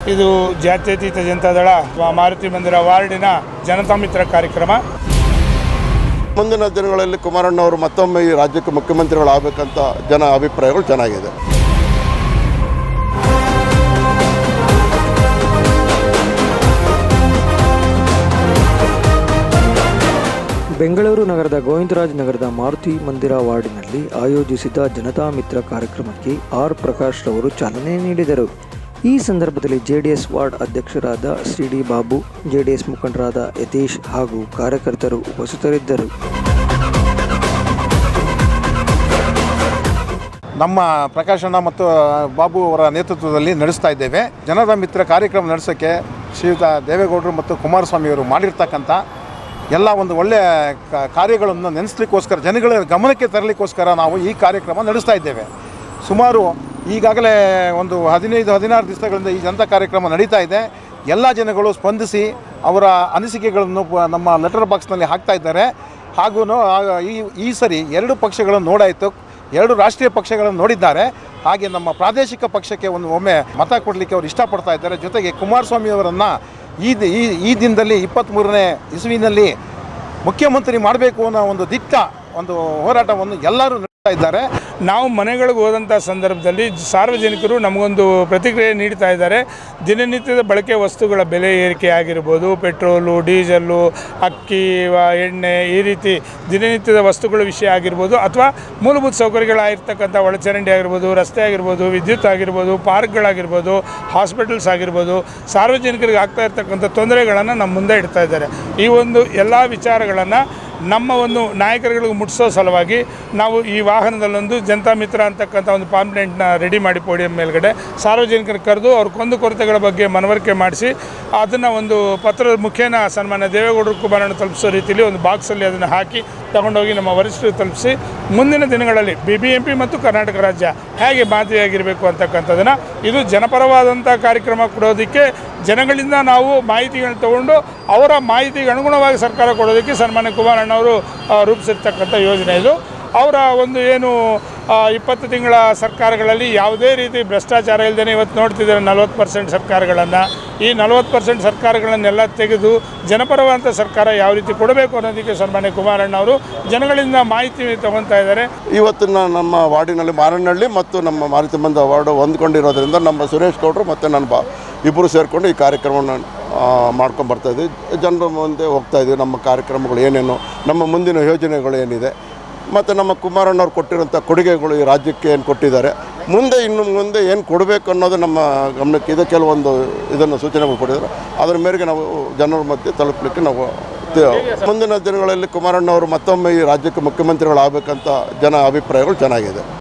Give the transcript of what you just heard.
ಇದು ಜಾತ್ಯತೀತ ಜನತಾದಳ ಮಾರುತಿ ಮಂದಿರ ವಾರ್ಡಿನ ಜನತಾ ಮಿತ್ರ ಕಾರ್ಯಕ್ರಮ ಮುಂದಿನ ದಿನಗಳಲ್ಲಿ ಕುಮಾರಣ್ಣವರು ಮತ್ತೊಮ್ಮೆ ಈ ರಾಜ್ಯಕ್ಕೆ ಮುಖ್ಯಮಂತ್ರಿಗಳಾಗಬೇಕಂತ ಜನ ಅಭಿಪ್ರಾಯಗಳು ಚೆನ್ನಾಗಿದೆ ಬೆಂಗಳೂರು ನಗರದ ಗೋವಿಂದರಾಜ್ ನಗರದ ಮಾರುತಿ ಮಂದಿರ ವಾರ್ಡಿನಲ್ಲಿ ಆಯೋಜಿಸಿದ್ದ ಜನತಾ ಮಿತ್ರ ಕಾರ್ಯಕ್ರಮಕ್ಕೆ ಆರ್ ಪ್ರಕಾಶ್ ರವರು ಚಾಲನೆ ನೀಡಿದರು ಈ ಸಂದರ್ಭದಲ್ಲಿ ಜೆಡಿಎಸ್ ವಾರ್ಡ್ ಅಧ್ಯಕ್ಷರಾದ ಸಿ ಡಿ ಬಾಬು ಜೆಡಿಎಸ್ ಮುಖಂಡರಾದ ಯತೀಶ್ ಹಾಗೂ ಕಾರ್ಯಕರ್ತರು ಉಪಸ್ಥಿತರಿದ್ದರು ನಮ್ಮ ಪ್ರಕಾಶಣ್ಣ ಮತ್ತು ಬಾಬು ಅವರ ನೇತೃತ್ವದಲ್ಲಿ ನಡೆಸ್ತಾ ಇದ್ದೇವೆ ಜನರ ಮಿತ್ರ ಕಾರ್ಯಕ್ರಮ ನಡೆಸೋಕ್ಕೆ ಶ್ರೀಯುತ ದೇವೇಗೌಡರು ಮತ್ತು ಕುಮಾರಸ್ವಾಮಿಯವರು ಮಾಡಿರ್ತಕ್ಕಂಥ ಎಲ್ಲ ಒಂದು ಒಳ್ಳೆಯ ಕ- ಕಾರ್ಯಗಳನ್ನು ನೆನೆಸ್ಲಿಕ್ಕೋಸ್ಕರ ಜನಗಳ ಗಮನಕ್ಕೆ ತರಲಿಕ್ಕೋಸ್ಕರ ನಾವು ಈ ಕಾರ್ಯಕ್ರಮ ನಡೆಸ್ತಾ ಇದ್ದೇವೆ ಸುಮಾರು ಈಗಾಗಲೇ ಒಂದು ಹದಿನೈದು ಹದಿನಾರು ದಿವಸಗಳಿಂದ ಈ ಜನತಾ ಕಾರ್ಯಕ್ರಮ ನಡೀತಾ ಇದೆ ಎಲ್ಲ ಜನಗಳು ಸ್ಪಂದಿಸಿ ಅವರ ಅನಿಸಿಕೆಗಳನ್ನು ಪ- ನಮ್ಮ ಲೆಟರ್ ಬಾಕ್ಸ್ನಲ್ಲಿ ಹಾಕ್ತಾ ಇದ್ದಾರೆ ಹಾಗೂ ಈ ಈ ಸರಿ ಎರಡು ಪಕ್ಷಗಳನ್ನು ನೋಡಾಯಿತು ಎರಡು ರಾಷ್ಟ್ರೀಯ ಪಕ್ಷಗಳನ್ನು ನೋಡಿದ್ದಾರೆ ಹಾಗೆ ನಮ್ಮ ಪ್ರಾದೇಶಿಕ ಪಕ್ಷಕ್ಕೆ ಒಂದು ಒಮ್ಮೆ ಮತ ಕೊಡಲಿಕ್ಕೆ ಅವರು ಇಷ್ಟಪಡ್ತಾ ಇದ್ದಾರೆ ಜೊತೆಗೆ ಕುಮಾರಸ್ವಾಮಿ ಅವರನ್ನು ಈ ದಿ- ಈ ಈ ದಿನದಲ್ಲಿ ಇಪ್ಪತ್ತ್ಮೂರನೇ ಇಸುವಿನಲ್ಲಿ ಮುಖ್ಯಮಂತ್ರಿ ಮಾಡಬೇಕು ಅನ್ನೋ ಒಂದು ದಿಟ್ಟ ಒಂದು ಹೋರಾಟವನ್ನು ಎಲ್ಲರೂ ನಡೆಸ್ತಾ ಇದ್ದಾರೆ ನಾವು ಮನೆಗಳಿಗೆ ಹೋದಂಥ ಸಂದರ್ಭದಲ್ಲಿ ಸಾರ್ವಜನಿಕರು ನಮಗೊಂದು ಪ್ರತಿಕ್ರಿಯೆ ನೀಡ್ತಾ ಇದ್ದಾರೆ ದಿನನಿತ್ಯದ ಬಳಕೆ ವಸ್ತುಗಳ ಬೆಲೆ ಏರಿಕೆ ಆಗಿರ್ಬೋದು ಪೆಟ್ರೋಲು ಡೀಸೆಲ್ಲು ಅಕ್ಕಿ ವ- ಎಣ್ಣೆ ಈ ರೀತಿ ದಿನನಿತ್ಯದ ವಸ್ತುಗಳ ವಿಷಯ ಆಗಿರ್ಬೋದು ಅಥವಾ ಮೂಲಭೂತ ಸೌಕರ್ಯಗಳಾಗಿರ್ತಕ್ಕಂಥ ಒಳಚರಂಡಿ ಆಗಿರ್ಬೋದು ರಸ್ತೆ ಆಗಿರ್ಬೋದು ವಿದ್ಯುತ್ ಆಗಿರ್ಬೋದು ಪಾರ್ಕ್ಗಳಾಗಿರ್ಬೋದು ಹಾಸ್ಪಿಟಲ್ಸ್ ಆಗಿರ್ಬೋದು ಸಾರ್ವಜನಿಕರಿಗೆ ಆಗ್ತಾ ಇರ್ತಕ್ಕಂಥ ತೊಂದರೆಗಳನ್ನು ನಮ್ಮ ಮುಂದೆ ಇಡ್ತಾ ಇದ್ದಾರೆ ಈ ಒಂದು ಎಲ್ಲ ವಿಚಾರಗಳನ್ನು ನಮ್ಮ ಒಂದು ನಾಯಕರುಗಳಿಗೆ ಮುಟ್ಟಿಸೋ ಸಲುವಾಗಿ ನಾವು ಈ ವಾಹನದಲ್ಲೊಂದು ಜನತಾ ಮಿತ್ರ ಅಂತಕ್ಕಂಥ ಒಂದು ಪಾಂಪ್ಲೆಂಟ್ನ ರೆಡಿ ಮಾಡಿ ಪೋಡಿಯಂ ಮೇಲ್ಗಡೆ ಸಾರ್ವಜನಿಕರು ಕರೆದು ಅವ್ರ ಕುಂದು ಕೊರತೆಗಳ ಬಗ್ಗೆ ಮನವರಿಕೆ ಮಾಡಿಸಿ ಅದನ್ನು ಒಂದು ಪತ್ರದ ಮುಖೇನ ಸನ್ಮಾನ್ಯ ದೇವೇಗೌಡರು ಕುಮಾರಣ್ಣ ತಲುಪಿಸೋ ರೀತಿಯಲ್ಲಿ ಒಂದು ಬಾಕ್ಸಲ್ಲಿ ಅದನ್ನು ಹಾಕಿ ತಗೊಂಡೋಗಿ ನಮ್ಮ ವರಿಷ್ಠರು ತಲುಪಿಸಿ ಮುಂದಿನ ದಿನಗಳಲ್ಲಿ ಬಿ ಬಿ ಎಂ ಪಿ ಮತ್ತು ಕರ್ನಾಟಕ ರಾಜ್ಯ ಹೇಗೆ ಮಾದರಿಯಾಗಿರಬೇಕು ಅಂತಕ್ಕಂಥದ್ದನ್ನು ಇದು ಜನಪರವಾದಂಥ ಕಾರ್ಯಕ್ರಮ ಕೊಡೋದಕ್ಕೆ ಜನಗಳಿಂದ ನಾವು ಮಾಹಿತಿಗಳನ್ನ ತಗೊಂಡು ಅವರ ಮಾಹಿತಿಗೆ ಅನುಗುಣವಾಗಿ ಸರ್ಕಾರ ಕೊಡೋದಕ್ಕೆ ಸನ್ಮಾನ್ಯ ಕುಮಾರಣ್ಣವರು ಆ, ರೂಪಿಸಿರ್ತಕ್ಕಂಥ ಯೋಜನೆ ಇದು ಅವರ ಒಂದು ಏನು ಆ, ಇಪ್ಪತ್ತು ತಿಂಗಳ ಸರ್ಕಾರಗಳಲ್ಲಿ ಯಾವುದೇ ರೀತಿ ಭ್ರಷ್ಟಾಚಾರ ಇಲ್ಲದೇ ಇವತ್ತು ನೋಡ್ತಿದ್ದಾರೆ ನಲ್ವತ್ತು ಪರ್ಸೆಂಟ್ ಸರ್ಕಾರಗಳನ್ನು ಈ ನಲ್ವತ್ತು ಪರ್ಸೆಂಟ್ ಸರ್ಕಾರಗಳನ್ನೆಲ್ಲ ತೆಗೆದು ಜನಪರವಾದಂಥ ಸರ್ಕಾರ ಯಾವ ರೀತಿ ಕೊಡಬೇಕು ಅನ್ನೋದಕ್ಕೆ ಸನ್ಮಾನ್ಯ ಕುಮಾರಣ್ಣ ಅವರು ಜನಗಳಿಂದ ಮಾಹಿತಿ ತಗೊತಾ ಇದ್ದಾರೆ ಇವತ್ತಿನ ನಮ್ಮ ವಾರ್ಡಿನಲ್ಲಿ ಮಾರನಹಳ್ಳಿ ಮತ್ತು ನಮ್ಮ ಮಾರುತಿ ಮಂದ ವಾರ್ಡು ಹೊಂದ್ಕೊಂಡಿರೋದ್ರಿಂದ ನಮ್ಮ ಸುರೇಶ್ ಗೌಡರು ಮತ್ತು ನನ್ನ ಬಾ ಇಬ್ಬರು ಸೇರಿಕೊಂಡು ಈ ಕಾರ್ಯಕ್ರಮವನ್ನು ಮಾಡ್ಕೊಂಡು ಬರ್ತಾ ಇದ್ವಿ ಜನರ ಮುಂದೆ ಹೋಗ್ತಾ ಇದ್ವಿ ನಮ್ಮ ಕಾರ್ಯಕ್ರಮಗಳು ಏನೇನು ನಮ್ಮ ಮುಂದಿನ ಯೋಜನೆಗಳು ಏನಿದೆ ಮತ್ತು ನಮ್ಮ ಕುಮಾರಣ್ಣವ್ರು ಕೊಟ್ಟಿರೋಂಥ ಕೊಡುಗೆಗಳು ಈ ರಾಜ್ಯಕ್ಕೆ ಏನು ಕೊಟ್ಟಿದ್ದಾರೆ ಮುಂದೆ ಇನ್ನು ಮುಂದೆ ಏನು ಕೊಡಬೇಕು ಅನ್ನೋದು ನಮ್ಮ ಗಮನಕ್ಕಿದೆ ಕೆಲವೊಂದು ಇದನ್ನು ಸೂಚನೆಗಳು ಕೊಟ್ಟಿದ್ದಾರೆ ಅದರ ಮೇರೆಗೆ ನಾವು ಜನರ ಮಧ್ಯೆ ತಲುಪಲಿಕ್ಕೆ ನಾವು ತ- ಮುಂದಿನ ದಿನಗಳಲ್ಲಿ ಕುಮಾರಣ್ಣವರು ಮತ್ತೊಮ್ಮೆ ಈ ರಾಜ್ಯಕ್ಕೆ ಮುಖ್ಯಮಂತ್ರಿಗಳಾಗಬೇಕಂತ ಜನ ಅಭಿಪ್ರಾಯಗಳು ಚೆನ್ನಾಗಿದೆ